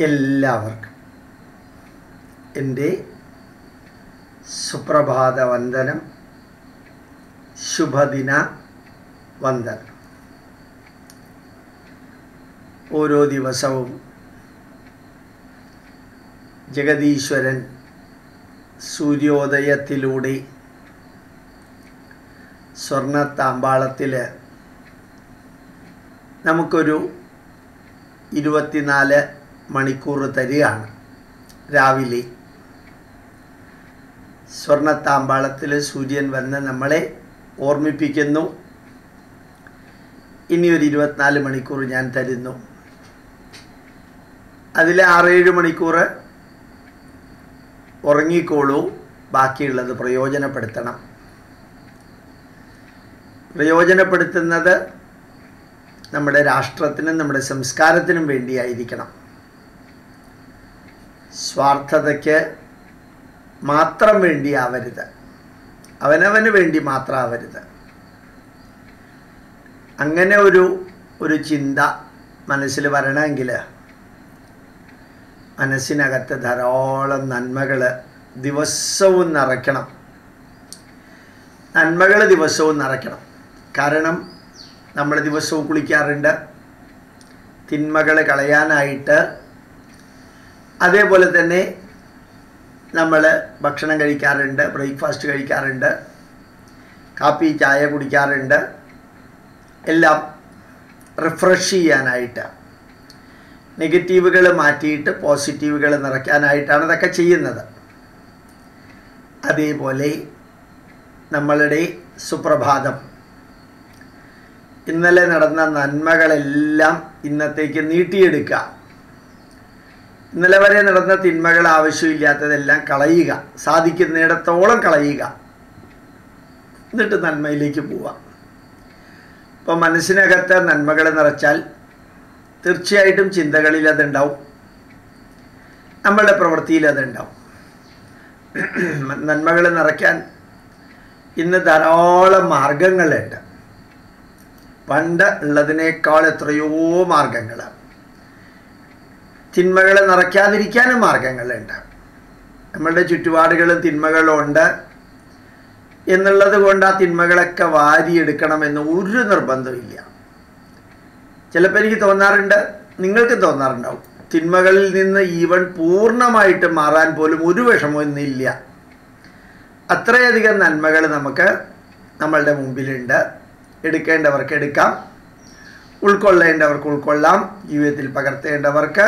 എല്ലാവർക്കും എൻ്റെ സുപ്രഭാത വന്ദനം ശുഭദിന വന്ദനം ഓരോ ദിവസവും ജഗതീശ്വരൻ സൂര്യോദയത്തിലൂടെ സ്വർണത്താമ്പാളത്തിൽ നമുക്കൊരു ഇരുപത്തിനാല് മണിക്കൂർ തരികയാണ് രാവിലെ സ്വർണത്താമ്പാളത്തിൽ സൂര്യൻ വന്ന് നമ്മളെ ഓർമ്മിപ്പിക്കുന്നു ഇനി ഒരു ഇരുപത്തിനാല് മണിക്കൂർ ഞാൻ തരുന്നു അതിൽ ആറേഴ് മണിക്കൂർ ഉറങ്ങിക്കോളൂ ബാക്കിയുള്ളത് പ്രയോജനപ്പെടുത്തണം പ്രയോജനപ്പെടുത്തുന്നത് നമ്മുടെ രാഷ്ട്രത്തിനും നമ്മുടെ സംസ്കാരത്തിനും വേണ്ടിയായിരിക്കണം സ്വാർത്ഥതയ്ക്ക് മാത്രം വേണ്ടിയാവരുത് അവനവന് വേണ്ടി മാത്രമാവരുത് അങ്ങനെ ഒരു ഒരു ചിന്ത മനസ്സിൽ വരണമെങ്കിൽ മനസ്സിനകത്ത് ധാരാളം നന്മകൾ ദിവസവും നിറയ്ക്കണം നന്മകൾ ദിവസവും നിറയ്ക്കണം കാരണം നമ്മൾ ദിവസവും കുളിക്കാറുണ്ട് തിന്മകൾ കളയാനായിട്ട് അതേപോലെ തന്നെ നമ്മൾ ഭക്ഷണം കഴിക്കാറുണ്ട് ബ്രേക്ക്ഫാസ്റ്റ് കഴിക്കാറുണ്ട് കാപ്പി ചായ കുടിക്കാറുണ്ട് എല്ലാം റിഫ്രഷ് ചെയ്യാനായിട്ട് നെഗറ്റീവുകൾ മാറ്റിയിട്ട് പോസിറ്റീവുകൾ നിറയ്ക്കാനായിട്ടാണ് ഇതൊക്കെ ചെയ്യുന്നത് അതേപോലെ നമ്മളുടെ സുപ്രഭാതം ഇന്നലെ നടന്ന നന്മകളെല്ലാം ഇന്നത്തേക്ക് നീട്ടിയെടുക്കുക ഇന്നലെ വരെ നടന്ന തിന്മകൾ ആവശ്യമില്ലാത്തതെല്ലാം കളയുക സാധിക്കുന്നിടത്തോളം കളയുക എന്നിട്ട് നന്മയിലേക്ക് പോവാം ഇപ്പോൾ മനസ്സിനകത്ത് നന്മകൾ നിറച്ചാൽ തീർച്ചയായിട്ടും ചിന്തകളിൽ അതുണ്ടാവും നമ്മളുടെ പ്രവൃത്തിയിൽ അതുണ്ടാവും നന്മകൾ നിറയ്ക്കാൻ ഇന്ന് ധാരാളം മാർഗങ്ങളുണ്ട് പണ്ട് ഉള്ളതിനേക്കാൾ എത്രയോ മാർഗങ്ങൾ തിന്മകളെ നിറയ്ക്കാതിരിക്കാനും മാർഗങ്ങളുണ്ട് നമ്മളുടെ ചുറ്റുപാടുകളും തിന്മകളും ഉണ്ട് എന്നുള്ളത് കൊണ്ട് ആ തിന്മകളൊക്കെ വാരിയെടുക്കണമെന്ന് ഒരു നിർബന്ധമില്ല ചിലപ്പോൾ എനിക്ക് തോന്നാറുണ്ട് നിങ്ങൾക്ക് തോന്നാറുണ്ടാവും തിന്മകളിൽ നിന്ന് ഈവൻ പൂർണ്ണമായിട്ട് മാറാൻ പോലും ഒരു വിഷമവും ഇന്നില്ല അത്രയധികം നന്മകൾ നമുക്ക് നമ്മളുടെ മുമ്പിലുണ്ട് എടുക്കേണ്ടവർക്ക് എടുക്കാം ഉൾക്കൊള്ളേണ്ടവർക്ക് ഉൾക്കൊള്ളാം ജീവിതത്തിൽ പകർത്തേണ്ടവർക്ക്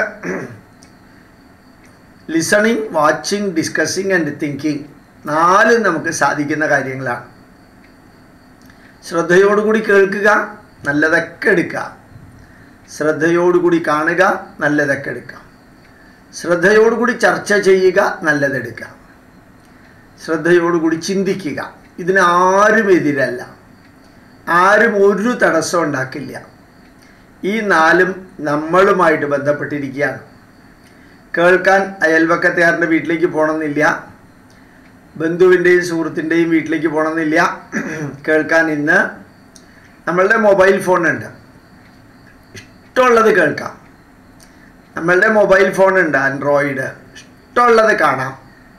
listening watching discussing and thinking നാലും നമുക്ക് സാധിക്കുന്ന കാര്യങ്ങളാണ് ശ്രദ്ധയോടുകൂടി കേൾക്കുക നല്ലതൊക്കെ എടുക്കുക ശ്രദ്ധയോടുകൂടി കാണുക നല്ലതൊക്കെ എടുക്കുക ശ്രദ്ധയോടുകൂടി ചർച്ച ചെയ്യുക നല്ലതെടുക്കുക ശ്രദ്ധയോടുകൂടി ചിന്തിക്കുക ഇതിന് ആരും എതിരല്ല ആരും ഒരു തടസ്സം ഉണ്ടാക്കില്ല ഈ നാലും നമ്മളുമായിട്ട് ബന്ധപ്പെട്ടിരിക്കുകയാണ് കേൾക്കാൻ അയൽവക്കത്തുകാരൻ്റെ വീട്ടിലേക്ക് പോകണമെന്നില്ല ബന്ധുവിൻ്റെയും സുഹൃത്തിൻ്റെയും വീട്ടിലേക്ക് പോകണമെന്നില്ല കേൾക്കാൻ ഇന്ന് നമ്മളുടെ മൊബൈൽ ഫോണുണ്ട് ഇഷ്ടമുള്ളത് കേൾക്കാം നമ്മളുടെ മൊബൈൽ ഫോണുണ്ട് ആൻഡ്രോയിഡ് ഇഷ്ടമുള്ളത് കാണാം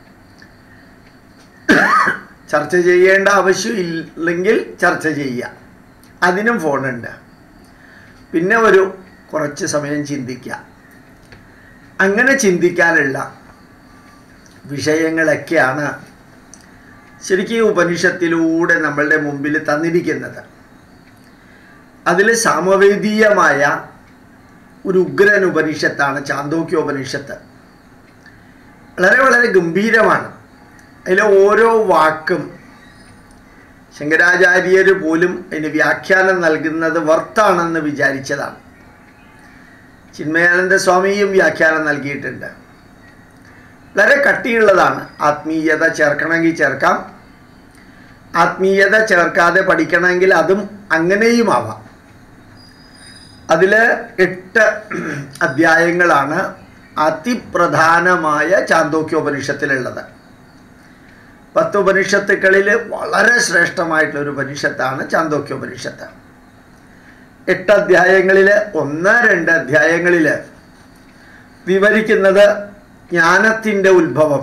ചർച്ച ചെയ്യേണ്ട ആവശ്യം ഇല്ലെങ്കിൽ ചർച്ച ചെയ്യുക അതിനും ഫോണുണ്ട് പിന്നെ ഒരു കുറച്ച് സമയം ചിന്തിക്കുക അങ്ങനെ ചിന്തിക്കാനുള്ള വിഷയങ്ങളൊക്കെയാണ് ശരിക്കും ഈ ഉപനിഷത്തിലൂടെ നമ്മളുടെ മുമ്പിൽ തന്നിരിക്കുന്നത് അതിൽ സാമവേദീയമായ ഒരു ഉഗ്രൻ ഉപനിഷത്താണ് ചാന്തോക്യോപനിഷത്ത് വളരെ വളരെ ഗംഭീരമാണ് അതിലെ ഓരോ വാക്കും ശങ്കരാചാര്യർ പോലും അതിന് വ്യാഖ്യാനം നൽകുന്നത് വർത്താണെന്ന് വിചാരിച്ചതാണ് ചിന്മയാനന്ദ സ്വാമിയും വ്യാഖ്യാനം നൽകിയിട്ടുണ്ട് വളരെ കട്ടിയുള്ളതാണ് ആത്മീയത ചേർക്കണമെങ്കിൽ ചേർക്കാം ആത്മീയത ചേർക്കാതെ പഠിക്കണമെങ്കിൽ അതും അങ്ങനെയും ആവാം അതിൽ എട്ട് അധ്യായങ്ങളാണ് അതിപ്രധാനമായ ചാന്തോക്യോപനിഷത്തിലുള്ളത് പത്ത് ഉപനിഷത്തുക്കളിൽ വളരെ ശ്രേഷ്ഠമായിട്ടുള്ള ഒരു ഉപനിഷത്താണ് ചാന്തോക്യോപനിഷത്ത് എട്ട് അധ്യായങ്ങളിൽ ഒന്ന് രണ്ട് അധ്യായങ്ങളിൽ വിവരിക്കുന്നത് ജ്ഞാനത്തിൻ്റെ ഉത്ഭവം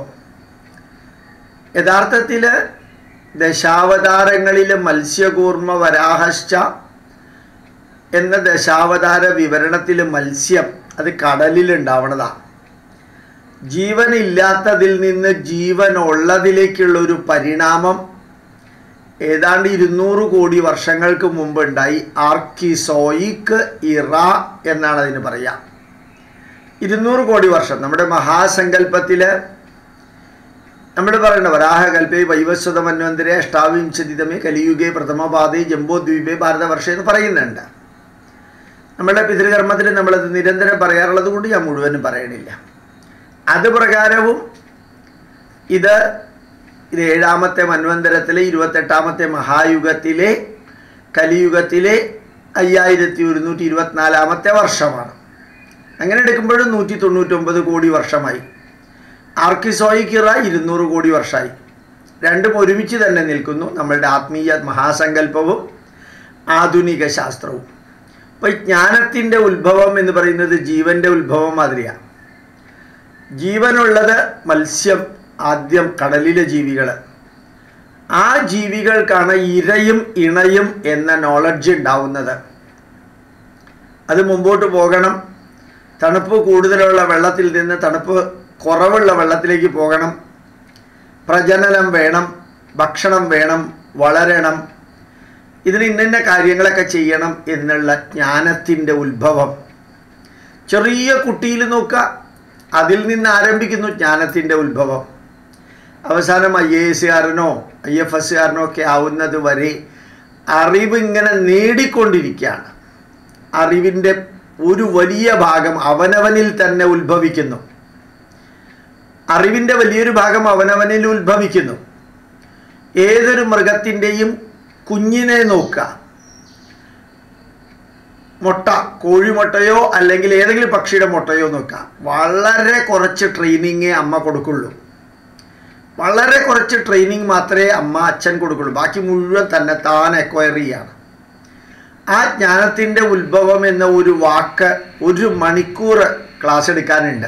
യഥാർത്ഥത്തിൽ ദശാവതാരങ്ങളിലെ മത്സ്യകൂർമ്മ വരാഹശ്ച എന്ന ദശാവതാര വിവരണത്തിൽ മത്സ്യം അത് കടലിലുണ്ടാവണതാണ് ജീവനില്ലാത്തതിൽ നിന്ന് ജീവൻ ഉള്ളതിലേക്കുള്ള ഒരു പരിണാമം ഏതാണ്ട് ഇരുന്നൂറ് കോടി വർഷങ്ങൾക്ക് മുമ്പുണ്ടായി ആർക്കിസോയിക് ഇറ എന്നാണ് അതിന് പറയുക ഇരുന്നൂറ് കോടി വർഷം നമ്മുടെ മഹാസങ്കല്പത്തിൽ നമ്മൾ പറയണ്ട വരാഹകൽപ്പേ വൈവസ്വത മന്വന്തരെ അഷ്ടാവിംശതിതമേ കലിയുഗേ പ്രഥമപാതേ ജംബോദ്വീപേ ഭാരതവർഷേ എന്ന് പറയുന്നുണ്ട് നമ്മുടെ പിതൃകർമ്മത്തിൽ നമ്മളത് നിരന്തരം പറയാറുള്ളത് കൊണ്ട് ഞാൻ മുഴുവനും പറയണില്ല അത് പ്രകാരവും ഇത് ഇത് ഏഴാമത്തെ മന്വന്തരത്തിലെ ഇരുപത്തെട്ടാമത്തെ മഹായുഗത്തിലെ കലിയുഗത്തിലെ അയ്യായിരത്തി ഒരുന്നൂറ്റി ഇരുപത്തിനാലാമത്തെ വർഷമാണ് അങ്ങനെ എടുക്കുമ്പോഴും നൂറ്റി തൊണ്ണൂറ്റൊമ്പത് കോടി വർഷമായി ആർക്കിസോയിക്കിറ ഇരുന്നൂറ് കോടി വർഷമായി രണ്ടും ഒരുമിച്ച് തന്നെ നിൽക്കുന്നു നമ്മളുടെ ആത്മീയ മഹാസങ്കല്പവും ആധുനിക ശാസ്ത്രവും അപ്പോൾ ജ്ഞാനത്തിൻ്റെ ഉത്ഭവം എന്ന് പറയുന്നത് ജീവൻ്റെ ഉത്ഭവം മാതിരിയാണ് ജീവനുള്ളത് മത്സ്യം ആദ്യം കടലിലെ ജീവികൾ ആ ജീവികൾക്കാണ് ഇരയും ഇണയും എന്ന നോളജ് ഉണ്ടാവുന്നത് അത് മുമ്പോട്ട് പോകണം തണുപ്പ് കൂടുതലുള്ള വെള്ളത്തിൽ നിന്ന് തണുപ്പ് കുറവുള്ള വെള്ളത്തിലേക്ക് പോകണം പ്രജനനം വേണം ഭക്ഷണം വേണം വളരണം ഇതിന് ഇന്ന കാര്യങ്ങളൊക്കെ ചെയ്യണം എന്നുള്ള ജ്ഞാനത്തിൻ്റെ ഉത്ഭവം ചെറിയ കുട്ടിയിൽ നോക്കുക അതിൽ നിന്ന് ആരംഭിക്കുന്നു ജ്ഞാനത്തിൻ്റെ ഉത്ഭവം അവസാനം ഐ എ എസുകാരനോ ഐ എഫ് എസ്സുകാരനോ ഒക്കെ ആവുന്നത് വരെ അറിവ് ഇങ്ങനെ നേടിക്കൊണ്ടിരിക്കുകയാണ് അറിവിൻ്റെ ഒരു വലിയ ഭാഗം അവനവനിൽ തന്നെ ഉത്ഭവിക്കുന്നു അറിവിൻ്റെ വലിയൊരു ഭാഗം അവനവനിൽ ഉത്ഭവിക്കുന്നു ഏതൊരു മൃഗത്തിൻ്റെയും കുഞ്ഞിനെ നോക്കുക മുട്ട കോഴിമുട്ടയോ അല്ലെങ്കിൽ ഏതെങ്കിലും പക്ഷിയുടെ മുട്ടയോ നോക്കുക വളരെ കുറച്ച് ട്രെയിനിങ് അമ്മ കൊടുക്കുള്ളൂ വളരെ കുറച്ച് ട്രെയിനിങ് മാത്രമേ അമ്മ അച്ഛൻ കൊടുക്കുള്ളൂ ബാക്കി മുഴുവൻ തന്നെ താൻ എക്വയർ ചെയ്യാണ് ആ ജ്ഞാനത്തിൻ്റെ ഉത്ഭവം എന്ന ഒരു വാക്ക് ഒരു മണിക്കൂർ ക്ലാസ് എടുക്കാനുണ്ട്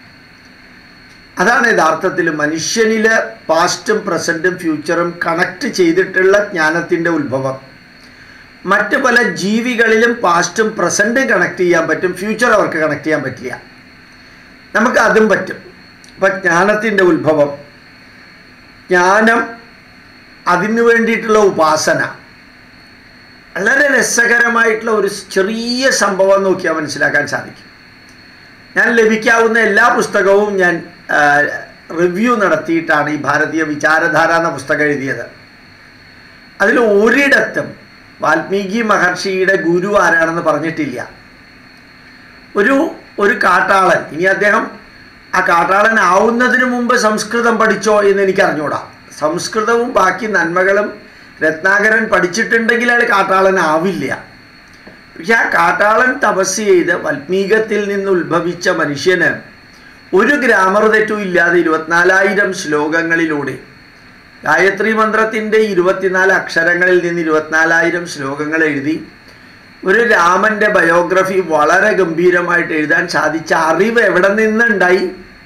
അതാണ് യഥാർത്ഥത്തിൽ മനുഷ്യനിൽ പാസ്റ്റും പ്രസൻറ്റും ഫ്യൂച്ചറും കണക്ട് ചെയ്തിട്ടുള്ള ജ്ഞാനത്തിൻ്റെ ഉത്ഭവം മറ്റ് പല ജീവികളിലും പാസ്റ്റും പ്രസൻറ്റും കണക്ട് ചെയ്യാൻ പറ്റും ഫ്യൂച്ചർ അവർക്ക് കണക്ട് ചെയ്യാൻ പറ്റില്ല നമുക്ക് അതും പറ്റും അപ്പം ജ്ഞാനത്തിൻ്റെ ഉത്ഭവം ജ്ഞാനം അതിനു വേണ്ടിയിട്ടുള്ള ഉപാസന വളരെ രസകരമായിട്ടുള്ള ഒരു ചെറിയ സംഭവം നോക്കിയാൽ മനസ്സിലാക്കാൻ സാധിക്കും ഞാൻ ലഭിക്കാവുന്ന എല്ലാ പുസ്തകവും ഞാൻ റിവ്യൂ നടത്തിയിട്ടാണ് ഈ ഭാരതീയ വിചാരധാര എന്ന പുസ്തകം എഴുതിയത് അതിൽ ഒരിടത്തും വാൽമീകി മഹർഷിയുടെ ഗുരു ആരാണെന്ന് പറഞ്ഞിട്ടില്ല ഒരു ഒരു കാട്ടാളൻ ഇനി അദ്ദേഹം ആ കാട്ടാളൻ ആവുന്നതിന് മുമ്പ് സംസ്കൃതം പഠിച്ചോ എന്ന് എനിക്ക് അറിഞ്ഞൂടാ സംസ്കൃതവും ബാക്കി നന്മകളും രത്നാകരൻ പഠിച്ചിട്ടുണ്ടെങ്കിൽ അയാൾ കാട്ടാളൻ ആവില്ല പക്ഷെ ആ കാട്ടാളൻ തപസ് ചെയ്ത് വൽമീകത്തിൽ നിന്ന് ഉത്ഭവിച്ച മനുഷ്യന് ഒരു ഗ്രാമർ തെറ്റും ഇല്ലാതെ ഇരുപത്തിനാലായിരം ശ്ലോകങ്ങളിലൂടെ ഗായത്രി മന്ത്രത്തിൻ്റെ ഇരുപത്തിനാല് അക്ഷരങ്ങളിൽ നിന്ന് ഇരുപത്തിനാലായിരം ശ്ലോകങ്ങൾ എഴുതി ഒരു രാമൻ്റെ ബയോഗ്രഫി വളരെ ഗംഭീരമായിട്ട് എഴുതാൻ സാധിച്ച അറിവ് എവിടെ നിന്നുണ്ടായി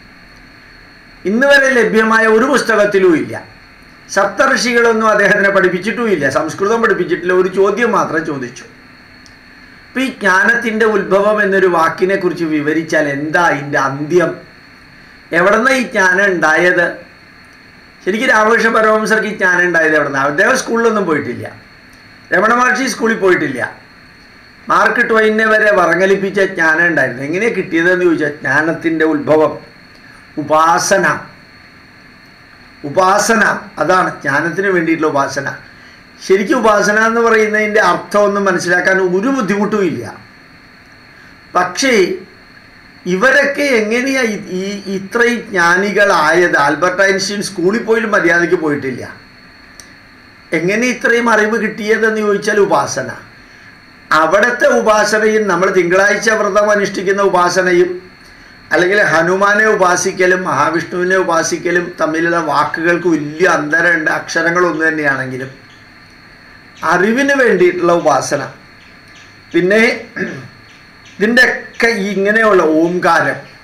ഇന്ന് വരെ ലഭ്യമായ ഒരു പുസ്തകത്തിലും ഇല്ല സപ്തഋഷികളൊന്നും അദ്ദേഹത്തിനെ പഠിപ്പിച്ചിട്ടുമില്ല സംസ്കൃതം പഠിപ്പിച്ചിട്ടില്ല ഒരു ചോദ്യം മാത്രം ചോദിച്ചു അപ്പം ഈ ജ്ഞാനത്തിൻ്റെ ഉത്ഭവം എന്നൊരു വാക്കിനെ കുറിച്ച് വിവരിച്ചാൽ എന്താ അതിൻ്റെ അന്ത്യം എവിടെ നിന്ന് ഈ ജ്ഞാനം ഉണ്ടായത് ശരിക്കും രാമകൃഷ്ണ പരമഹംസർക്ക് ഈ ജ്ഞാനം ഉണ്ടായത് എവിടെ നിന്നാണ് അദ്ദേഹം സ്കൂളിലൊന്നും പോയിട്ടില്ല രമണ മഹർഷി സ്കൂളിൽ പോയിട്ടില്ല മാർക്ക് ട്വൈനെ വരെ വറങ്ങലിപ്പിച്ച ജ്ഞാനം ഉണ്ടായിരുന്നു എങ്ങനെ കിട്ടിയതെന്ന് ചോദിച്ചാൽ ജ്ഞാനത്തിൻ്റെ ഉത്ഭവം ഉപാസന ഉപാസന അതാണ് ജ്ഞാനത്തിന് വേണ്ടിയിട്ടുള്ള ഉപാസന ശരിക്കും ഉപാസന എന്ന് പറയുന്നതിൻ്റെ അർത്ഥമൊന്നും മനസ്സിലാക്കാൻ ഒരു ബുദ്ധിമുട്ടും ഇല്ല പക്ഷേ ഇവരൊക്കെ എങ്ങനെയാ ഈ ഇത്രയും ജ്ഞാനികളായത് ആൽബർട്ട് ഐൻസ്റ്റീൻ സ്കൂളിൽ പോലും മര്യാദയ്ക്ക് പോയിട്ടില്ല എങ്ങനെ ഇത്രയും അറിവ് കിട്ടിയതെന്ന് ചോദിച്ചാൽ ഉപാസന അവിടുത്തെ ഉപാസനയും നമ്മൾ തിങ്കളാഴ്ച വ്രതം അനുഷ്ഠിക്കുന്ന ഉപാസനയും അല്ലെങ്കിൽ ഹനുമാനെ ഉപാസിക്കലും മഹാവിഷ്ണുവിനെ ഉപാസിക്കലും തമ്മിലുള്ള വാക്കുകൾക്ക് വലിയ അന്തരമുണ്ട് അക്ഷരങ്ങൾ ഒന്ന് തന്നെയാണെങ്കിലും അറിവിന് വേണ്ടിയിട്ടുള്ള ഉപാസന പിന്നെ ഇതിൻ്റെയൊക്കെ ഇങ്ങനെയുള്ള ഓംകാരം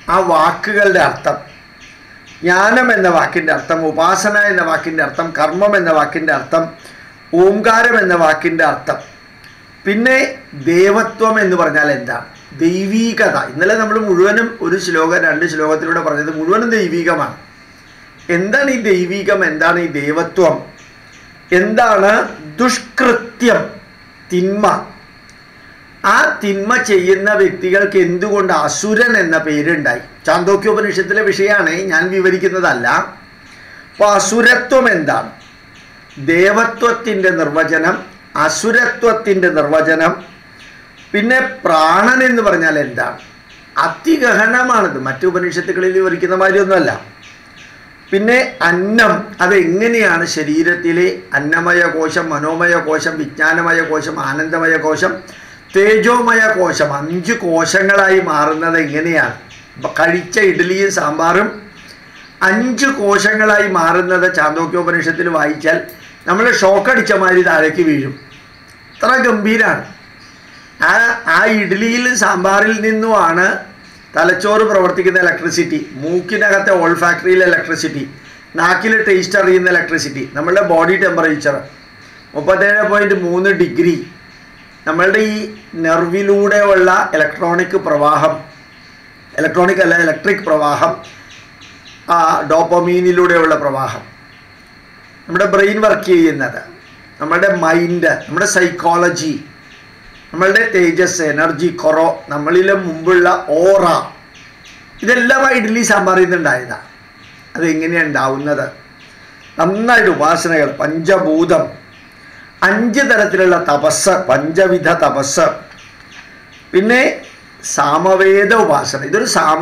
ആ വാക്കുകളുടെ അർത്ഥം ജ്ഞാനം എന്ന വാക്കിൻ്റെ അർത്ഥം ഉപാസന എന്ന വാക്കിൻ്റെ അർത്ഥം കർമ്മം എന്ന വാക്കിൻ്റെ അർത്ഥം ഓംകാരം എന്ന വാക്കിൻ്റെ അർത്ഥം പിന്നെ ദേവത്വം എന്ന് പറഞ്ഞാൽ എന്താണ് ദൈവീകത ഇന്നലെ നമ്മൾ മുഴുവനും ഒരു ശ്ലോകം രണ്ട് ശ്ലോകത്തിലൂടെ പറഞ്ഞത് മുഴുവനും ദൈവീകമാണ് എന്താണ് ഈ ദൈവീകം എന്താണ് ഈ ദേവത്വം എന്താണ് ദുഷ്കൃത്യം തിന്മ ആ തിന്മ ചെയ്യുന്ന വ്യക്തികൾക്ക് എന്തുകൊണ്ട് അസുരൻ എന്ന പേരുണ്ടായി ചാന്തോക്യോപനിഷത്തിലെ വിഷയമാണ് ഞാൻ വിവരിക്കുന്നതല്ല അപ്പോൾ അസുരത്വം എന്താണ് ദേവത്വത്തിൻ്റെ നിർവചനം അസുരത്വത്തിൻ്റെ നിർവചനം പിന്നെ പ്രാണൻ എന്ന് പറഞ്ഞാൽ എന്താണ് അതിഗഹനമാണിത് മറ്റു ഉപനിഷത്തുകളിൽ വിവരിക്കുന്ന മാതിരിയൊന്നുമല്ല പിന്നെ അന്നം അതെങ്ങനെയാണ് ശരീരത്തിലെ അന്നമയ കോശം മനോമയ കോശം വിജ്ഞാനമയ കോശം ആനന്ദമയ കോശം തേജോമയ കോശം അഞ്ച് കോശങ്ങളായി മാറുന്നത് എങ്ങനെയാണ് ഇപ്പം കഴിച്ച ഇഡ്ഡലിയും സാമ്പാറും അഞ്ച് കോശങ്ങളായി മാറുന്നത് ചാന്തോക്യോപനിഷത്തിൽ വായിച്ചാൽ നമ്മൾ ഷോക്കടിച്ച മാതിരി താഴേക്ക് വീഴും അത്ര ഗംഭീരാണ് ആ ആ ഇഡ്ഡലിയിൽ സാമ്പാറിൽ നിന്നുമാണ് തലച്ചോറ് പ്രവർത്തിക്കുന്ന ഇലക്ട്രിസിറ്റി മൂക്കിനകത്തെ ഓൾ ഫാക്ടറിയിലെ ഇലക്ട്രിസിറ്റി നാക്കിൽ ടേസ്റ്റ് അറിയുന്ന ഇലക്ട്രിസിറ്റി നമ്മളുടെ ബോഡി ടെമ്പറേച്ചർ മുപ്പത്തേഴ് പോയിൻറ്റ് മൂന്ന് ഡിഗ്രി നമ്മളുടെ ഈ നെർവിലൂടെയുള്ള ഇലക്ട്രോണിക് പ്രവാഹം ഇലക്ട്രോണിക് അല്ല ഇലക്ട്രിക് പ്രവാഹം ആ ഡോപ്പമീനിലൂടെയുള്ള പ്രവാഹം നമ്മുടെ ബ്രെയിൻ വർക്ക് ചെയ്യുന്നത് നമ്മുടെ മൈൻഡ് നമ്മുടെ സൈക്കോളജി നമ്മളുടെ തേജസ് എനർജി കുറോ നമ്മളിലെ മുമ്പുള്ള ഓറ ഇതെല്ലാം ആ ഇഡ്ഡലി സാമ്പാറിൽ നിന്നുണ്ടായതാണ് അതെങ്ങനെയാണ് ഉണ്ടാവുന്നത് നന്നായിട്ട് ഉപാസനകൾ പഞ്ചഭൂതം അഞ്ച് തരത്തിലുള്ള തപസ് പഞ്ചവിധ തപസ് പിന്നെ സാമവേദ ഉപാസന ഇതൊരു സാമ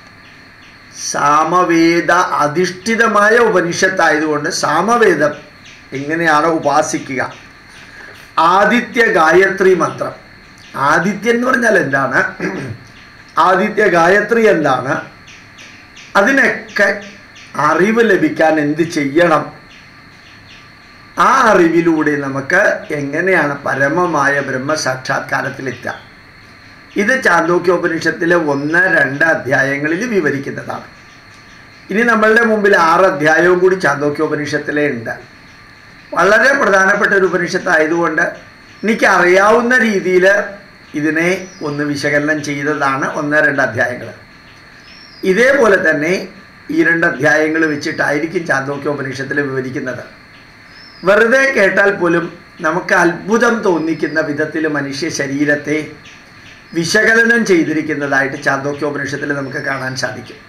സാമവേദ അധിഷ്ഠിതമായ ഉപനിഷത്തായതുകൊണ്ട് സാമവേദം എങ്ങനെയാണ് ഉപാസിക്കുക ആദിത്യ ഗായത്രി മന്ത്രം ആദിത്യൻ എന്ന് പറഞ്ഞാൽ എന്താണ് ആദിത്യ ഗായത്രി എന്താണ് അതിനൊക്കെ അറിവ് ലഭിക്കാൻ എന്ത് ചെയ്യണം ആ അറിവിലൂടെ നമുക്ക് എങ്ങനെയാണ് പരമമായ ബ്രഹ്മസാക്ഷാത്കാരത്തിലെത്തുക ഇത് ചാന്തോക്യോപനിഷത്തിലെ ഒന്ന് രണ്ട് അധ്യായങ്ങളിൽ വിവരിക്കുന്നതാണ് ഇനി നമ്മളുടെ മുമ്പിൽ ആറ് അധ്യായവും കൂടി ചാന്തോക്യോപനിഷത്തിലെ ഉണ്ട് വളരെ പ്രധാനപ്പെട്ട ഒരു ഉപനിഷത്തായതുകൊണ്ട് എനിക്ക് അറിയാവുന്ന രീതിയിൽ ഇതിനെ ഒന്ന് വിശകലനം ചെയ്തതാണ് ഒന്ന് രണ്ട് അധ്യായങ്ങൾ ഇതേപോലെ തന്നെ ഈ രണ്ട് അധ്യായങ്ങൾ വെച്ചിട്ടായിരിക്കും ചാന്തോക്യോപനിഷത്തിൽ വിവരിക്കുന്നത് വെറുതെ കേട്ടാൽ പോലും നമുക്ക് അത്ഭുതം തോന്നിക്കുന്ന വിധത്തിൽ മനുഷ്യ ശരീരത്തെ വിശകലനം ചെയ്തിരിക്കുന്നതായിട്ട് ചാന്തോക്യോപനിഷത്തിൽ നമുക്ക് കാണാൻ സാധിക്കും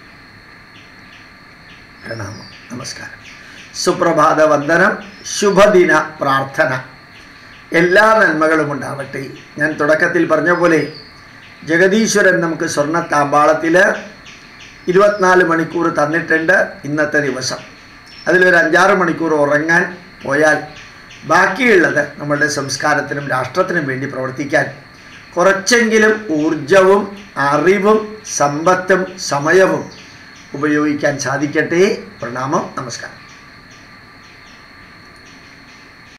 പ്രണാമം നമസ്കാരം സുപ്രഭാത വന്ദനം ശുഭദിന പ്രാർത്ഥന എല്ലാ നന്മകളും ഉണ്ടാവട്ടെ ഞാൻ തുടക്കത്തിൽ പറഞ്ഞ പോലെ ജഗദീശ്വരൻ നമുക്ക് സ്വർണ്ണ താമ്പാളത്തിൽ ഇരുപത്തിനാല് മണിക്കൂർ തന്നിട്ടുണ്ട് ഇന്നത്തെ ദിവസം അതിലൊരു അഞ്ചാറ് മണിക്കൂർ ഉറങ്ങാൻ പോയാൽ ബാക്കിയുള്ളത് നമ്മളുടെ സംസ്കാരത്തിനും രാഷ്ട്രത്തിനും വേണ്ടി പ്രവർത്തിക്കാൻ കുറച്ചെങ്കിലും ഊർജവും അറിവും സമ്പത്തും സമയവും ഉപയോഗിക്കാൻ സാധിക്കട്ടെ പ്രണാമം നമസ്കാരം